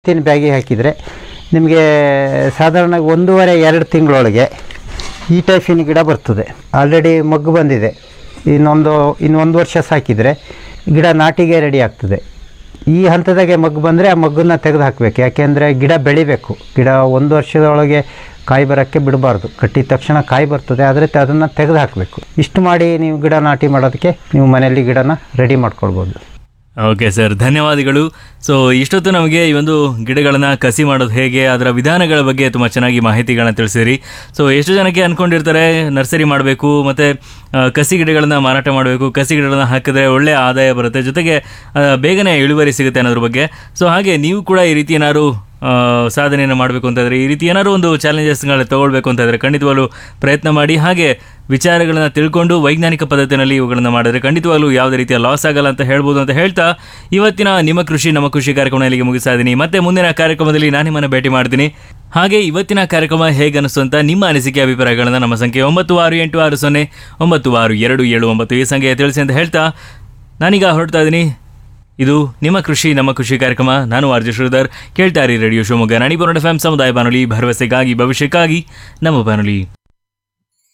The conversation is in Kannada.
ತಿನ್ ಬ್ಯಾಗಿ ಹಾಕಿದರೆ ನಿಮಗೆ ಸಾಧಾರಣ ಒಂದೂವರೆ ಎರಡು ತಿಂಗಳೊಳಗೆ ಈ ಟೈಫಿನ ಗಿಡ ಬರ್ತದೆ ಆಲ್ರೆಡಿ ಮಗ್ಗು ಬಂದಿದೆ ಇನ್ನೊಂದು ಇನ್ನೊಂದು ವರ್ಷ ಸಾಕಿದರೆ ಗಿಡ ನಾಟಿಗೆ ರೆಡಿ ಆಗ್ತದೆ ಈ ಹಂತದಾಗೆ ಮಗ್ಗು ಬಂದರೆ ಆ ಮಗ್ಗನ್ನ ತೆಗೆದು ಹಾಕಬೇಕು ಯಾಕೆಂದರೆ ಗಿಡ ಬೆಳಿಬೇಕು ಗಿಡ ಒಂದು ವರ್ಷದೊಳಗೆ ಕಾಯಿ ಬರೋಕ್ಕೆ ಬಿಡಬಾರ್ದು ಕಟ್ಟಿದ ತಕ್ಷಣ ಕಾಯಿ ಬರ್ತದೆ ಆದರೆ ಅದನ್ನು ತೆಗೆದು ಹಾಕಬೇಕು ಇಷ್ಟು ಮಾಡಿ ನೀವು ಗಿಡ ನಾಟಿ ಮಾಡೋದಕ್ಕೆ ನೀವು ಮನೆಯಲ್ಲಿ ಗಿಡನ ರೆಡಿ ಮಾಡ್ಕೊಳ್ಬೋದು ಓಕೆ ಸರ್ ಧನ್ಯವಾದಗಳು ಸೊ ಇಷ್ಟೊತ್ತು ನಮಗೆ ಈ ಒಂದು ಗಿಡಗಳನ್ನು ಕಸಿ ಮಾಡೋದು ಹೇಗೆ ಅದರ ವಿಧಾನಗಳ ಬಗ್ಗೆ ತುಂಬ ಚೆನ್ನಾಗಿ ಮಾಹಿತಿಗಳನ್ನ ತಿಳಿಸಿರಿ ಸೊ ಎಷ್ಟು ಜನಕ್ಕೆ ಅನ್ಕೊಂಡಿರ್ತಾರೆ ನರ್ಸರಿ ಮಾಡಬೇಕು ಮತ್ತು ಕಸಿ ಗಿಡಗಳನ್ನ ಮಾರಾಟ ಮಾಡಬೇಕು ಕಸಿ ಗಿಡಗಳನ್ನ ಹಾಕಿದ್ರೆ ಒಳ್ಳೆಯ ಆದಾಯ ಬರುತ್ತೆ ಜೊತೆಗೆ ಆ, ಬೇಗನೆ ಇಳುವರಿ ಸಿಗುತ್ತೆ ಅನ್ನೋದ್ರ ಬಗ್ಗೆ ಸೊ ಹಾಗೆ ನೀವು ಕೂಡ ಈ ರೀತಿ ಏನಾದ್ರು ಆ, ಸಾಧನೆಯನ್ನು ಮಾಡಬೇಕು ಅಂತಂದರೆ ಈ ರೀತಿ ಏನಾದ್ರು ಒಂದು ಚಾಲೆಂಜಸ್ಗಳನ್ನ ತಗೊಳ್ಬೇಕು ಅಂತಂದರೆ ಖಂಡಿತವಾಗ್ಲೂ ಪ್ರಯತ್ನ ಮಾಡಿ ಹಾಗೆ ವಿಚಾರಗಳನ್ನ ತಿಳ್ಕೊಂಡು ವೈಜ್ಞಾನಿಕ ಪದ್ಧತಿನಲ್ಲಿ ಇವುಗಳನ್ನು ಮಾಡಿದ್ರೆ ಖಂಡಿತವಾಗ್ಲೂ ಯಾವುದೇ ರೀತಿಯ ಲಾಸ್ ಆಗಲ್ಲ ಅಂತ ಹೇಳ್ಬೋದು ಅಂತ ಹೇಳ್ತಾ ಇವತ್ತಿನ ನಿಮ್ಮ ಕೃಷಿ ನಮ್ಮ ಕೃಷಿ ಕಾರ್ಯಕ್ರಮ ಇಲ್ಲಿಗೆ ಮುಗಿಸ್ತಾ ಇದ್ದೀನಿ ಮತ್ತೆ ಮುಂದಿನ ಕಾರ್ಯಕ್ರಮದಲ್ಲಿ ನಾನು ನಿಮ್ಮನ್ನು ಭೇಟಿ ಮಾಡ್ತೀನಿ ಹಾಗೆ ಇವತ್ತಿನ ಕಾರ್ಯಕ್ರಮ ಹೇಗೆ ಅನಿಸ್ತು ಅಂತ ನಿಮ್ಮ ಅನಿಸಿಕೆ ಅಭಿಪ್ರಾಯಗಳನ್ನು ನಮ್ಮ ಸಂಖ್ಯೆ ಒಂಬತ್ತು ಆರು ಎಂಟು ಆರು ಸೊನ್ನೆ ಒಂಬತ್ತು ಆರು ಎರಡು ಏಳು ಒಂಬತ್ತು ಈ ಸಂಖ್ಯೆ ತಿಳಿಸಿ ಅಂತ ಹೇಳ್ತಾ ನಾನೀಗ ಹೊರಡ್ತಾ ಇದ್ದೀನಿ ಇದು ನಿಮ್ಮ ಕೃಷಿ ನಮ್ಮ ಕೃಷಿ ಕಾರ್ಯಕ್ರಮ ನಾನು ಆರ್ ಜೆ ಶ್ರೀಧರ್ ಕೇಳ್ತಾ ಇರಿ ರೇಡಿಯೋ ಶಿವಮೊಗ್ಗ ನಾಡಿ ಎಫ್ ಎಂ ಸಮುದಾಯ ಬಾನುಲಿ ಭರವಸೆಗಾಗಿ ಭವಿಷ್ಯಕ್ಕಾಗಿ ನಮ್ಮ ಬಾನುಲಿ